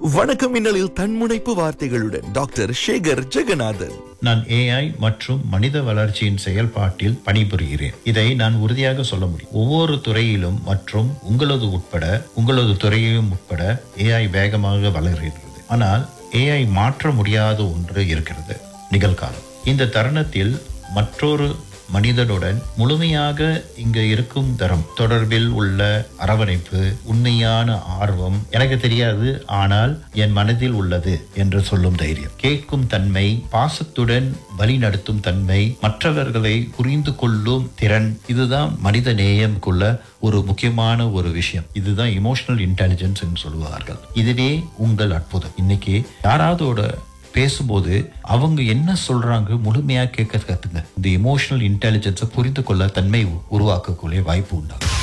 வணக்கம் மின்னலில் தன்முனைப்பு வார்த்தைகளுடன் டாக்டர் சேகர் ஜெகநாதன் நான் ஏஐ மற்றும் மனித வளர்ச்சியின் செயல்பாட்டில் பணிபுரிகிறேன் இதை நான் உறுதியாக சொல்ல முடியும் ஒவ்வொரு துறையிலும் மற்றும் உங்களது உட்பட உங்களது துறையிலும் உட்பட ஏஐ வேகமாக வளர்கிறது ஆனால் ஏஐ மாற்ற முடியாத ஒன்று இருக்கிறது நிகழ்காலம் இந்த தருணத்தில் மற்றொரு மனிதனுடன் முழுமையாக இங்க இருக்கும் தரம் தொடர்பில் உள்ள அரவணைப்பு உண்மையான ஆர்வம் எனக்கு தெரியாது ஆனால் என் மனதில் உள்ளது என்று சொல்லும் தைரியம் கேட்கும் தன்மை பாசத்துடன் வழிநடத்தும் தன்மை மற்றவர்களை புரிந்து கொள்ளும் திறன் இதுதான் மனித நேயம்குள்ள ஒரு முக்கியமான ஒரு விஷயம் இதுதான் இமோஷனல் இன்டெலிஜென்ஸ் என்று சொல்லுவார்கள் இதுவே உங்கள் அற்புதம் இன்னைக்கு யாராவதோட பேசும்போது அவங்க என்ன சொல்றாங்க முழுமையா கேட்க கத்துங்க இந்த இமோஷனல் இன்டெலிஜென்ஸை புரிந்து கொள்ள தன்மை உருவாக்கக்கூடிய வாய்ப்பு உண்டாகும்